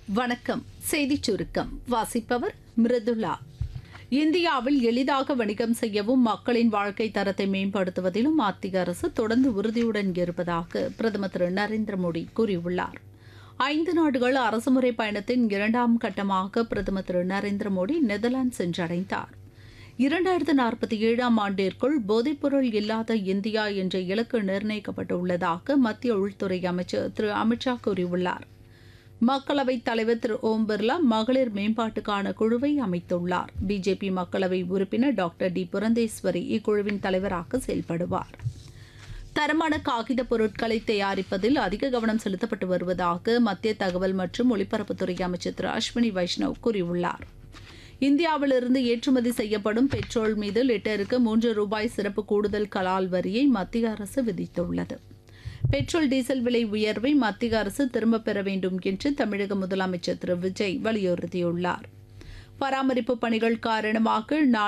வணக்கம் செய்திச் சுருக்கம் வாசிப்பவர் மிருதுளா இந்தியாவில் எளிதாக வணிகம் செய்யவும் மக்களின் வாழ்க்கை தரத்தை மேம்படுத்துவதிலும் மத்திய அரசு தொடர்ந்து உறுதியுடன் இருப்பதாக பிரதமர் திரு நரேந்திர மோடி கூறியுள்ளார் ஐந்து நாடுகள் அரசுமுறை பயணத்தின் இரண்டாம் கட்டமாக பிரதமர் திரு நரேந்திர மோடி நெதர்லாந்து சென்றடைந்தார் இரண்டாயிரத்து நாற்பத்தி ஏழாம் ஆண்டிற்குள் போதைப்பொருள் இல்லாத இந்தியா என்ற இலக்கு நிர்ணயிக்கப்பட்டுள்ளதாக மத்திய உள்துறை அமைச்சர் திரு அமித்ஷா கூறியுள்ளார் மக்களவைத் தலைவர் திரு ஓம் பிர்லா மகளிர் மேம்பாட்டுக்கான குழுவை அமைத்துள்ளார் பிஜேபி மக்களவை உறுப்பினர் டாக்டர் டி புரந்தேஸ்வரி இக்குழுவின் தலைவராக செயல்படுவார் தரமான காகித பொருட்களை தயாரிப்பதில் அதிக கவனம் செலுத்தப்பட்டு வருவதாக மத்திய தகவல் மற்றும் ஒலிபரப்புத்துறை அமைச்சர் திரு அஸ்வினி வைஷ்ணவ் கூறியுள்ளார் இந்தியாவிலிருந்து ஏற்றுமதி செய்யப்படும் பெட்ரோல் மீது லிட்டருக்கு மூன்று ரூபாய் சிறப்பு கூடுதல் கலால் வரியை மத்திய அரசு விதித்துள்ளது பெட்ரோல் டீசல் விலை உயர்வை மத்திய அரசு திரும்பப் பெற வேண்டும் என்று தமிழக முதலமைச்சர் திரு விஜய் வலியுறுத்தியுள்ளார் பராமரிப்பு பணிகள் காரணமாக